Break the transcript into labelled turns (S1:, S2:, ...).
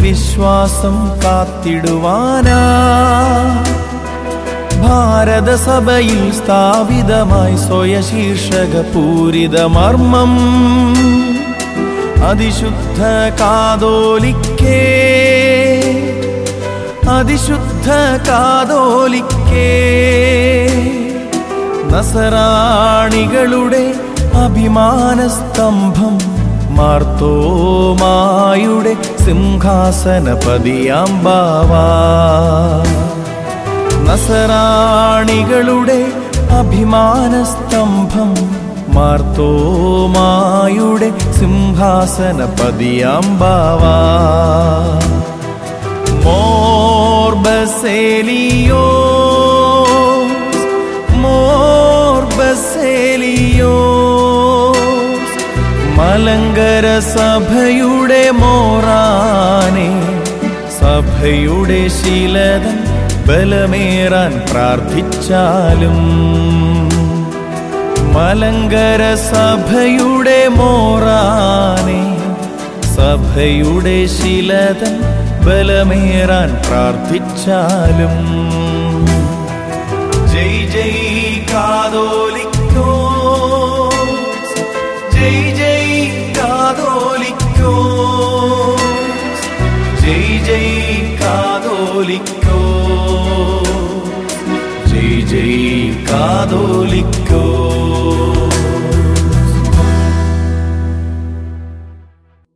S1: വിശ്വാസം കാത്തിടുവാനാ ഭാരതസഭയിൽ സ്ഥാപിതമായി സ്വയശീർഷക പൂരിത മർമ്മം അതിശുദ്ധ കാതോലിക്കേ അതിശുദ്ധ കാതോലിക്കേ നസറാണികളുടെ അഭിമാനസ്തംഭം മാർത്തോമായുടെ സിംഹാസനപതിയാം ബാവാ നസറാണികളുടെ അഭിമാനസ്തംഭം മാർത്തോമായുടെ സിംഹാസനപതിയാം ബാവാ മോർബസേലിയോ മോർബസേലിയോ മലങ്കര സഭയുടെ മോറാനെ സഭയുടെ ശീലതൻ ബലമേറാൻ പ്രാർത്ഥിച്ചാലും മലങ്കര സഭയുടെ മോറാനെ സഭയുടെ ശിലതൻ ബലമേറാൻ പ്രാർത്ഥിച്ചാലും ജയ് ജയ് കാതോലിക്കോ ജയ് ജയ് കാതോലിക്കോ ജയ് ജയ് കാതോലിക്കോ ജയ് ജയ് കാതോലിക്കോ